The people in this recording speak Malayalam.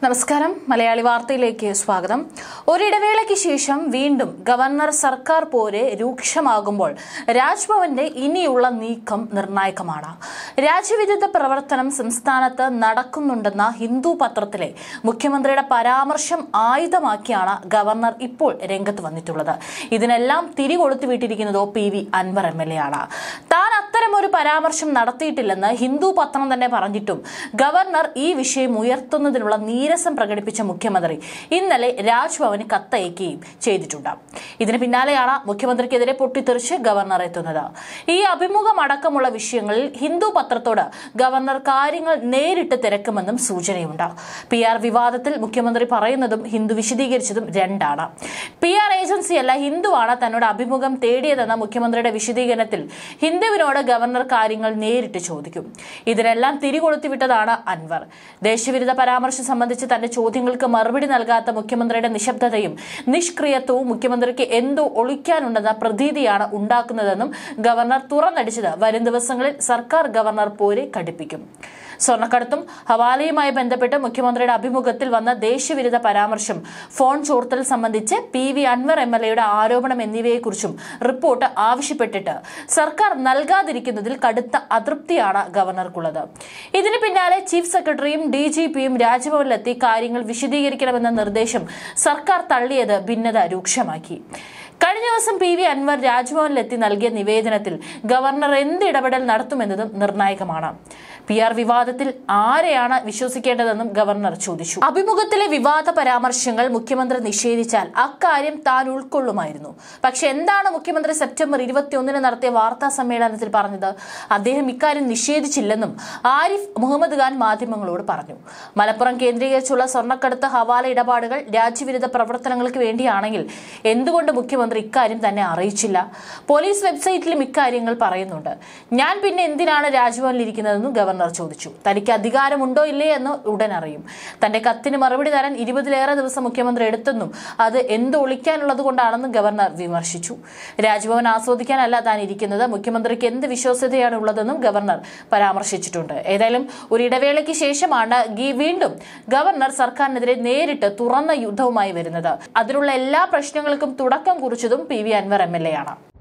നമസ്കാരം മലയാളി വാർത്തയിലേക്ക് സ്വാഗതം ഒരിടവേളയ്ക്ക് ശേഷം വീണ്ടും ഗവർണർ സർക്കാർ പോരെ രൂക്ഷമാകുമ്പോൾ രാജ്ഭവന്റെ ഇനിയുള്ള നീക്കം നിർണായകമാണ് രാജ്യവിരുദ്ധ പ്രവർത്തനം സംസ്ഥാനത്ത് നടക്കുന്നുണ്ടെന്ന ഹിന്ദു പത്രത്തിലെ മുഖ്യമന്ത്രിയുടെ പരാമർശം ആയുധമാക്കിയാണ് ഗവർണർ ഇപ്പോൾ രംഗത്ത് വന്നിട്ടുള്ളത് ഇതിനെല്ലാം തിരികൊടുത്തു വിട്ടിരിക്കുന്നതോ P V Anvar M L A ആണ് താൻ അത്തരമൊരു പരാമർശം നടത്തിയിട്ടില്ലെന്ന് ഹിന്ദു പത്രം തന്നെ പറഞ്ഞിട്ടും ഗവർണർ ഈ വിഷയം ഉയർത്തുന്നതിനുള്ള നീരസം പ്രകടിപ്പിച്ച മുഖ്യമന്ത്രി ഇന്നലെ രാജ്ഭവന് കത്തയക്കുകയും ചെയ്തിട്ടുണ്ട് ഇതിന് പിന്നാലെയാണ് മുഖ്യമന്ത്രിക്കെതിരെ പൊട്ടിത്തെറിച്ച് ഗവർണർ എത്തുന്നത് ഈ അഭിമുഖം അടക്കമുള്ള വിഷയങ്ങളിൽ ഹിന്ദു പത്രത്തോട് ഗവർണർ കാര്യങ്ങൾ നേരിട്ട് തിരക്കുമെന്നും സൂചനയുണ്ട് പി ആർ വിവാദത്തിൽ മുഖ്യമന്ത്രി പറയുന്നതും ഹിന്ദു വിശദീകരിച്ചതും രണ്ടാണ് പി ആർ ഏജൻസിയല്ല ഹിന്ദുവാണ് തന്നോട് അഭിമുഖം തേടിയതെന്ന മുഖ്യമന്ത്രിയുടെ വിശദീകരണത്തിൽ ഹിന്ദുവിനോട് ഗവർണർ കാര്യങ്ങൾ നേരിട്ട് ചോദിക്കും ഇതിനെല്ലാം തിരികൊളുത്തിവിട്ടതാണ് അൻവർ ദേശവിരുദ്ധ പരാമർശം സംബന്ധിച്ച് തന്റെ ചോദ്യങ്ങൾക്ക് മറുപടി നൽകാത്ത മുഖ്യമന്ത്രിയുടെ നിശബ്ദതയും നിഷ്ക്രിയത്വവും മുഖ്യമന്ത്രിക്ക് എന്തോ ഒളിക്കാനുണ്ടെന്ന പ്രതീതിയാണ് ഉണ്ടാക്കുന്നതെന്നും ഗവർണർ തുറന്നടിച്ചത് വരും ദിവസങ്ങളിൽ സർക്കാർ ഗവർണർ പോരെ കടുപ്പിക്കും സ്വർണ്ണക്കടത്തും ഹവാലയുമായി ബന്ധപ്പെട്ട് മുഖ്യമന്ത്രിയുടെ അഭിമുഖത്തിൽ വന്ന ദേശവിരുദ്ധ പരാമർശം ഫോൺ ചോർത്തൽ സംബന്ധിച്ച് P V Anvar M L എയുടെ ആരോപണം എന്നിവയെക്കുറിച്ചും റിപ്പോർട്ട് ആവശ്യപ്പെട്ടിട്ട് സർക്കാർ നൽകാതിരിക്കുന്നതിൽ കടുത്ത അതൃപ്തിയാണ് ഗവർണർക്കുള്ളത് ഇതിന് പിന്നാലെ ചീഫ് സെക്രട്ടറിയും ഡി ജി പിയും രാജ്ഭവനിലെത്തി കാര്യങ്ങൾ വിശദീകരിക്കണമെന്ന നിർദ്ദേശം സർക്കാർ തള്ളിയത് ഭിന്നത രൂക്ഷമാക്കി കഴിഞ്ഞ ദിവസം പി വി അൻവർ രാജ്ഭവനിലെത്തി നൽകിയ നിവേദനത്തിൽ ഗവർണർ എന്ത് ഇടപെടൽ നടത്തുമെന്നതും നിർണായകമാണ് പി ആർ വിവാദത്തിൽ ആരെയാണ് വിശ്വസിക്കേണ്ടതെന്നും ഗവർണർ ചോദിച്ചു അഭിമുഖത്തിലെ വിവാദ പരാമർശങ്ങൾ മുഖ്യമന്ത്രി നിഷേധിച്ചാൽ അക്കാര്യം താൻ ഉൾക്കൊള്ളുമായിരുന്നു പക്ഷെ എന്താണ് മുഖ്യമന്ത്രി സെപ്റ്റംബർ ഇരുപത്തിയൊന്നിന് നടത്തിയ വാർത്താ സമ്മേളനത്തിൽ പറഞ്ഞത് അദ്ദേഹം ഇക്കാര്യം നിഷേധിച്ചില്ലെന്നും ആരിഫ് മുഹമ്മദ് ഖാൻ മാധ്യമങ്ങളോട് പറഞ്ഞു മലപ്പുറം കേന്ദ്രീകരിച്ചുള്ള സ്വർണ്ണക്കടത്ത് ഹവാല ഇടപാടുകൾ രാജ്യവിരുദ്ധ പ്രവർത്തനങ്ങൾക്ക് വേണ്ടിയാണെങ്കിൽ എന്തുകൊണ്ട് മുഖ്യമന്ത്രി ഇക്കാര്യം തന്നെ അറിയിച്ചില്ല പോലീസ് വെബ്സൈറ്റിലും ഇക്കാര്യങ്ങൾ പറയുന്നുണ്ട് ഞാൻ പിന്നെ എന്തിനാണ് രാജ്ഭവനിൽ ഇരിക്കുന്നതെന്നും ഗവർണർ ചോദിച്ചു തനിക്ക് അധികാരമുണ്ടോ ഇല്ലേ എന്ന് ഉടൻ അറിയും തന്റെ കത്തിന് മറുപടി തരാൻ ഇരുപതിലേറെ ദിവസം മുഖ്യമന്ത്രി എടുത്തെന്നും അത് എന്ത് ഒളിക്കാനുള്ളത് കൊണ്ടാണെന്നും ഗവർണർ വിമർശിച്ചു രാജ്ഭവൻ ആസ്വദിക്കാനല്ല താൻ ഇരിക്കുന്നത് മുഖ്യമന്ത്രിക്ക് എന്ത് വിശ്വാസ്യതയാണ് ഉള്ളതെന്നും ഗവർണർ പരാമർശിച്ചിട്ടുണ്ട് ഏതായാലും ഒരു ഇടവേളയ്ക്ക് ശേഷമാണ് ഗി വീണ്ടും ഗവർണർ സർക്കാരിനെതിരെ നേരിട്ട് തുറന്ന യുദ്ധവുമായി വരുന്നത് അതിനുള്ള എല്ലാ പ്രശ്നങ്ങൾക്കും തുടക്കം കുറിച്ചതും P V Anvar M L A ആണ്